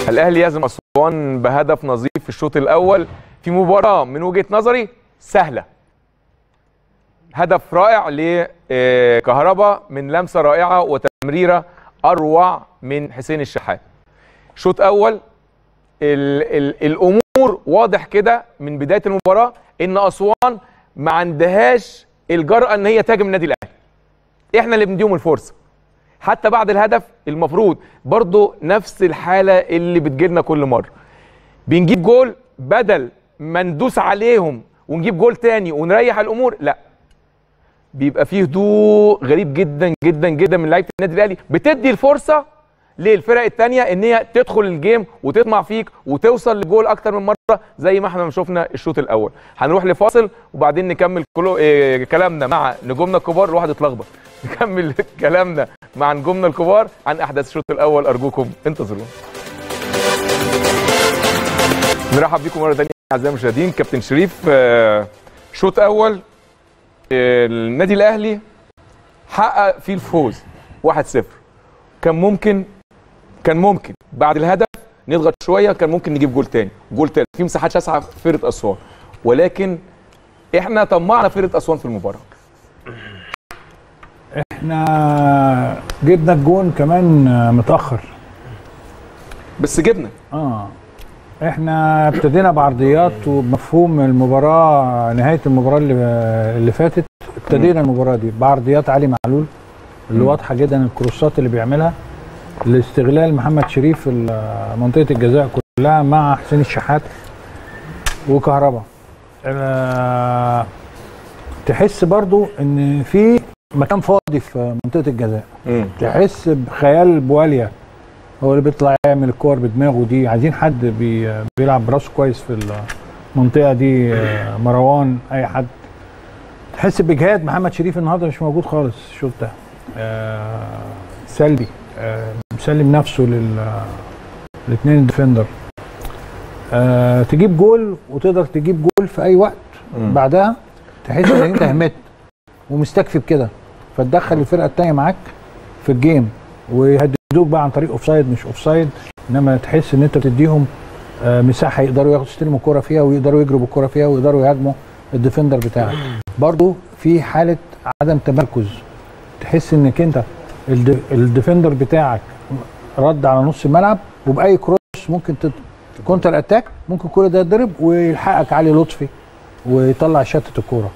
الاهلي يهزم اسوان بهدف نظيف في الشوط الاول في مباراه من وجهه نظري سهله هدف رائع لكهربا من لمسه رائعه وتمريره اروع من حسين الشحات شوط اول ال ال الامور واضح كده من بدايه المباراه ان اسوان ما عندهاش الجرأه ان هي تهاجم النادي الاهلي احنا اللي بنديهم الفرصه حتى بعد الهدف المفروض برضو نفس الحاله اللي بتجيلنا كل مره بنجيب جول بدل ما ندوس عليهم ونجيب جول تاني ونريح الامور لا بيبقى فيه هدوء غريب جدا جدا جدا من لعيبه النادي الاهلي بتدي الفرصه للفرق الثانيه ان هي تدخل الجيم وتطمع فيك وتوصل لجول اكتر من مره زي ما احنا شفنا الشوط الاول هنروح لفاصل وبعدين نكمل كله إيه كلامنا مع نجومنا الكبار الواحد اتلخبط نكمل كلامنا مع نجومنا الكبار عن احداث الشوط الاول ارجوكم انتظرونا نرحب بيكم مره ثانيه اعزائي المشاهدين كابتن شريف آه، شوط اول آه، النادي الاهلي حقق فيه الفوز 1-0 كان ممكن كان ممكن بعد الهدف نضغط شويه كان ممكن نجيب جول تاني جول تالت في مساحات شاسعه في فرقه اسوان ولكن احنا طمعنا فرقه اسوان في المباراه احنا جبنا الجون كمان متاخر بس جبنا اه احنا ابتدينا بعرضيات وبمفهوم المباراه نهايه المباراه اللي اللي فاتت ابتدينا المباراه دي بعرضيات علي معلول اللي واضحه جدا الكروسات اللي بيعملها لاستغلال محمد شريف في منطقه الجزاء كلها مع حسين الشحات وكهربا آه تحس برضو ان في مكان فاضي في منطقه الجزاء مم. تحس بخيال بواليا هو اللي بيطلع يعمل الكور بدماغه دي عايزين حد بي بيلعب براسه كويس في المنطقه دي آه، مروان اي حد تحس باجهاد محمد شريف النهارده مش موجود خالص الشوط ده آه، سلبي آه، مسلم نفسه لل الاثنين الديفندر آه، تجيب جول وتقدر تجيب جول في اي وقت مم. بعدها تحس ان انت همت ومستكفي بكده فتدخل الفرقه الثانيه معاك في الجيم ويهددوك بقى عن طريق اوفسايد مش اوفسايد انما تحس ان انت بتديهم آه، مساحه يقدروا ياخدوا يستلموا الكوره فيها ويقدروا يجروا بالكوره فيها ويقدروا يهاجموا الديفندر بتاعك برضو في حاله عدم تمركز تحس انك انت الد- الديفندر بتاعك رد على نص الملعب وباي كروس ممكن تت... كونتر اتاك ممكن كل ده يتضرب ويلحقك علي لطفي ويطلع شتت الكوره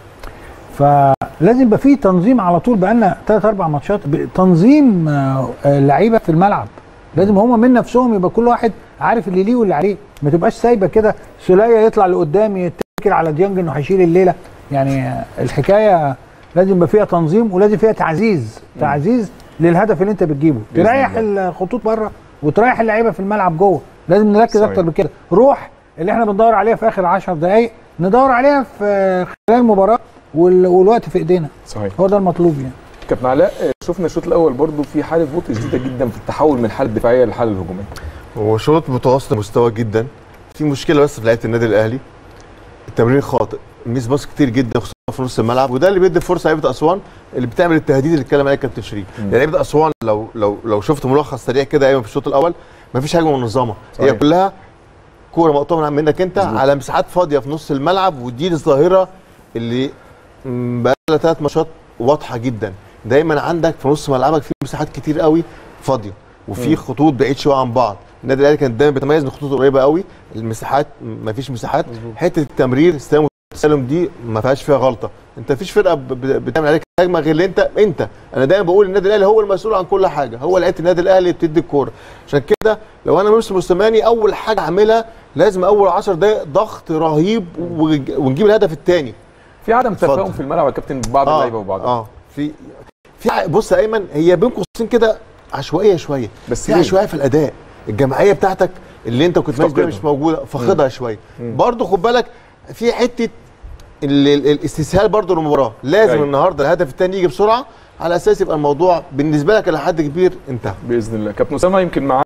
فلازم يبقى في تنظيم على طول بقالنا ثلاث اربع ماتشات ب- تنظيم آه، آه، اللعيبه في الملعب لازم هما من نفسهم يبقى كل واحد عارف اللي ليه واللي عليه ما تبقاش سايبه كده سوليه يطلع لقدام يتكل على ديانج انه هيشيل الليله يعني آه، الحكايه لازم يبقى فيها تنظيم ولازم فيها تعزيز تعزيز للهدف اللي انت بتجيبه بإذن تريح الله. الخطوط بره وتريح اللعيبه في الملعب جوه لازم نركز صحيح. اكتر من كده روح اللي احنا بندور عليها في اخر 10 دقائق ندور عليها في خلال المباراه وال- والوقت في ايدينا صحيح هو ده المطلوب يعني كابتن علاء آه، شفنا الشوط الاول برضو في حاله بطء شديده جدا في التحول من الحاله الدفاعيه للحاله الهجوميه هو شوط متوسط المستوى جدا في مشكله بس في لعيبه النادي الاهلي التمرير خاطئ ميس باص كتير جدا خصوصا في نص الملعب وده اللي بيدي فرصه لعيبه اسوان اللي بتعمل التهديد اللي اتكلم عليه كابتن شريف مم. يعني لعيبه اسوان لو لو لو شفت ملخص سريع كده ايوه في الشوط الاول مفيش هجمه منظمه صحيح. هي كلها كوره مقطوعه من- منك انت مظبوط. على مساحات فاضيه في نص الملعب ودي الظاهره اللي م، بقالها ثلاث ماتشات واضحه جدا دايما عندك في نص ملعبك في مساحات كتير قوي فاضيه وفي مم. خطوط بعيد شويه عن بعض النادي الاهلي كان دايما بيتميز ان خطوطه قريبه قوي المساحات ما فيش مساحات مظبوط. حته التمرير استلام والتسلم دي ما فيهاش فيها غلطه انت مفيش فرقه ب- ب- بتعمل عليك هجمه غير اللي انت انت انا دايما بقول النادي الاهلي هو المسؤول عن كل حاجه هو لعيبه النادي الاهلي بتدي الكوره عشان كده لو انا مش موسيماني اول حاجه اعملها لازم اول 10 دقائق ضغط رهيب ونج- ونجيب الهدف الثاني في عدم اتفضل. تفاهم في الملعب يا كابتن بعض اللعيبه وبعض اه في في ع- بص يا ايمن هي بين قوسين كده عشوائيه شويه بس في ليه؟ عشوائيه في الاداء الجماعيه بتاعتك اللي انت كنت ماشي بيها مفتقدها. مش موجوده فاقدها شويه مم. برضه خد بالك في حته ال- ال- الاستسهال برضه للمباراه لازم أيوة. النهارده الهدف الثاني يجي بسرعه على اساس يبقى الموضوع بالنسبه لك الى حد كبير انتهى باذن الله كابتن اسامه يمكن معانا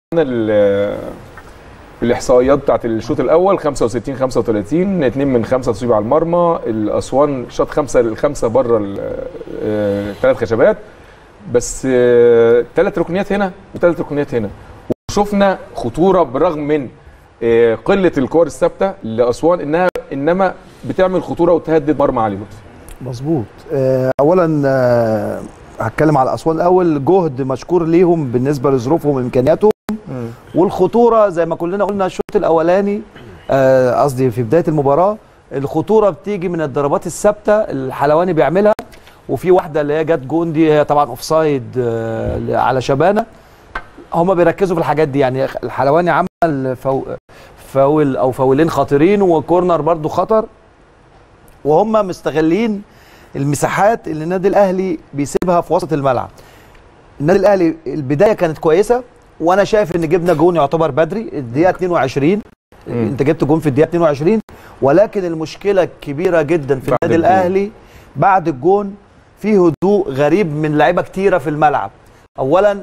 ال- الاحصائيات بتاعت الشوط الاول 65 35 2 من 5 تصويب على المرمى الاسوان شاط خمسه الخمسه بره الثلاث خشبات بس ثلاث ركنيات هنا وثلاث ركنيات هنا وشفنا خطوره بالرغم من آه، قله الكور الثابته لاسوان انها انما بتعمل خطوره وتهدد مرمى علي لطفي مظبوط آه، اولا آه، هتكلم على اسوان الاول جهد مشكور ليهم بالنسبه لظروفهم وامكانياتهم والخطوره زي ما كلنا قلنا الشوط الاولاني آه، قصدي في بدايه المباراه الخطوره بتيجي من الضربات الثابته الحلواني بيعملها وفي واحده اللي هي جت جون دي هي طبعا اوف سايد على شبانه هم بيركزوا في الحاجات دي يعني الحلواني عمل فو فاول او فاولين خطيرين وكورنر برضو خطر وهم مستغلين المساحات اللي النادي الاهلي بيسيبها في وسط الملعب النادي الاهلي البدايه كانت كويسه وانا شايف ان جبنا جون يعتبر بدري الدقيقه 22 انت جبت جون في الدقيقه 22 ولكن المشكله الكبيره جدا في بعد النادي الجون. الاهلي بعد الجون في هدوء غريب من لعيبه كتيره في الملعب اولا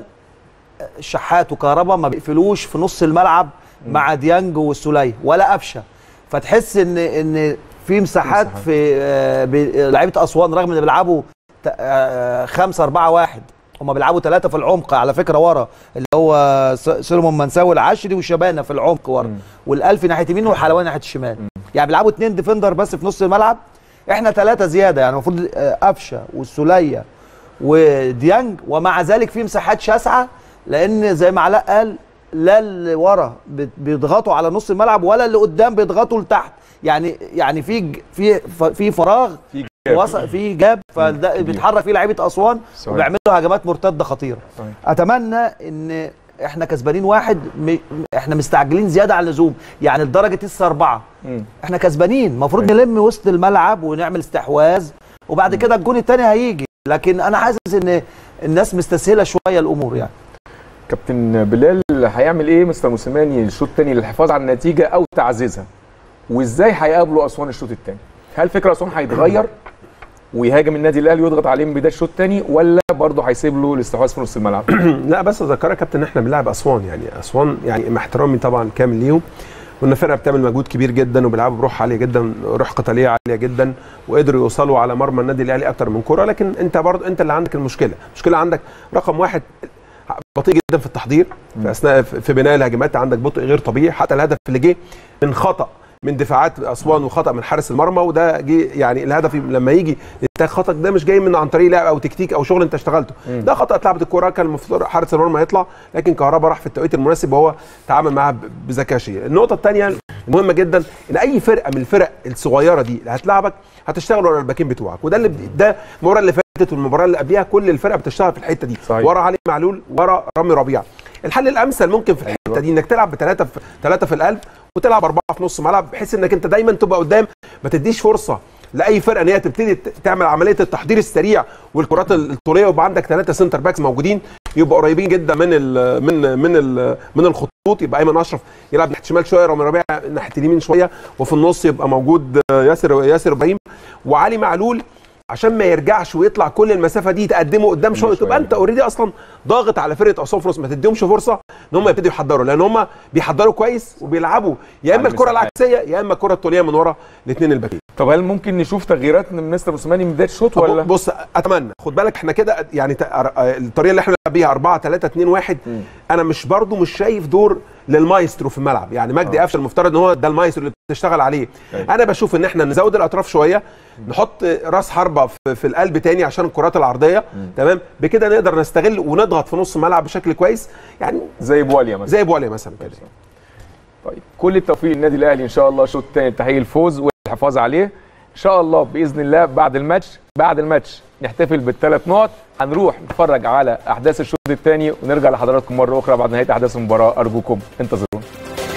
الشحات وكهربا ما بيقفلوش في نص الملعب مع ديانج والسوليه ولا قفشه فتحس ان ان في مساحات مساحات. في آه، ب- لعيبه اسوان رغم ان بيلعبوا ت- آه، خمسة أربعة واحد هم بيلعبوا ثلاثة في العمق على فكرة ورا اللي هو س- سولومون منساوي العشري وشبانة في العمق ورا مم. والألفي ناحية يمين والحلواني ناحية الشمال يعني بيلعبوا اثنين ديفندر بس في نص الملعب احنا ثلاثة زيادة يعني المفروض آه، قفشة والسولية وديانج ومع ذلك في مساحات شاسعة لأن زي ما علاء قال لا اللي ورا بت- بيضغطوا على نص الملعب ولا اللي قدام بيضغطوا لتحت يعني يعني في ج- في ف- في فراغ في جاب. وسط في جاب فده بيتحرك فيه لعيبه اسوان صحيح. وبيعملوا هجمات مرتده خطيره صحيح. اتمنى ان احنا كسبانين واحد م... احنا مستعجلين زياده عن اللزوم يعني لدرجه لسه اربعه مم. احنا كسبانين المفروض نلم وسط الملعب ونعمل استحواذ وبعد كده الجون الثاني هيجي لكن انا حاسس ان الناس مستسهله شويه الامور يعني كابتن بلال هيعمل ايه مستر موسيماني الشوط الثاني للحفاظ على النتيجه او تعزيزها وازاي هيقابلوا اسوان الشوط الثاني هل فكر اسوان هيتغير ويهاجم النادي الاهلي ويضغط عليه من بدايه الشوط الثاني ولا برضه هيسيب له الاستحواذ في نص الملعب لا بس اذكرك يا كابتن ان احنا بنلعب اسوان يعني اسوان يعني مع احترامي طبعا كامل ليهم وان فرقه بتعمل مجهود كبير جدا وبيلعبوا بروح عاليه جدا روح قتاليه عاليه جدا وقدروا يوصلوا على مرمى النادي الاهلي اكتر من كره لكن انت برضه انت اللي عندك المشكله المشكله عندك رقم واحد بطيء جدا في التحضير في اثناء في بناء الهجمات عندك بطء غير طبيعي حتى الهدف اللي جه من خطا من دفاعات اسوان وخطا من حارس المرمى وده جه يعني الهدف لما يجي يتاخد خطا ده مش جاي من عن طريق لعب او تكتيك او شغل انت اشتغلته ده خطا اتلعبت الكوره كان المفروض حارس المرمى يطلع لكن كهربا راح في التوقيت المناسب وهو تعامل معاها ب- بذكاء شديد النقطه الثانيه المهمه جدا ان اي فرقه من الفرق الصغيره دي اللي هتلعبك هتشتغل ورا الباكين بتوعك وده اللي بد- ده المباراه اللي فاتت والمباراه اللي قبلها كل الفرق بتشتغل في الحته دي صحيح. ورا علي معلول ورا رامي ربيعه الحل الامثل ممكن في الحته دي انك تلعب بثلاثه في ثلاثه في القلب وتلعب اربعه في نص ملعب بحيث انك انت دايما تبقى قدام ما تديش فرصه لاي فرقه ان هي تبتدي ت- تعمل عمليه التحضير السريع والكرات الطوليه ويبقى عندك ثلاثه سنتر باكس موجودين يبقوا قريبين جدا من ال من من ال من الخطوط يبقى ايمن اشرف يلعب ناحيه الشمال شويه رامي ربيعه ناحيه اليمين شويه وفي النص يبقى موجود آه، ياسر ياسر ابراهيم وعلي معلول عشان ما يرجعش ويطلع كل المسافه دي تقدمه قدام شويه شوية. تبقى انت اوريدي اصلا ضاغط على فرقه اسوان فرص ما تديهمش فرصه ان هم يبتدوا يحضروا لان هم بيحضروا كويس وبيلعبوا يا اما على الكره المساحات. العكسيه يا اما الكره الطوليه من ورا الاثنين الباكين طب هل ممكن نشوف تغييرات من مستر موسيماني من بدايه الشوط ولا بص اتمنى خد بالك احنا كده يعني ت- الطريقه اللي احنا بنلعب بيها 4 3 2 1 انا مش برضو مش شايف دور للمايسترو في الملعب يعني مجدي قفشه المفترض ان هو ده المايسترو اللي بتشتغل عليه أيوة. انا بشوف ان احنا نزود الاطراف شويه نحط راس حربه في, في القلب تاني عشان الكرات العرضيه تمام بكده نقدر نستغل ونضغط في نص الملعب بشكل كويس يعني زي بواليا مثلا زي بواليا مثلا كده طيب كل التوفيق للنادي الاهلي ان شاء الله الشوط الثاني تحقيق الفوز والحفاظ عليه ان شاء الله باذن الله بعد الماتش بعد الماتش نحتفل بالثلاث نقط هنروح نتفرج على احداث الشوط الثاني ونرجع لحضراتكم مره اخرى بعد نهايه احداث المباراه ارجوكم انتظروا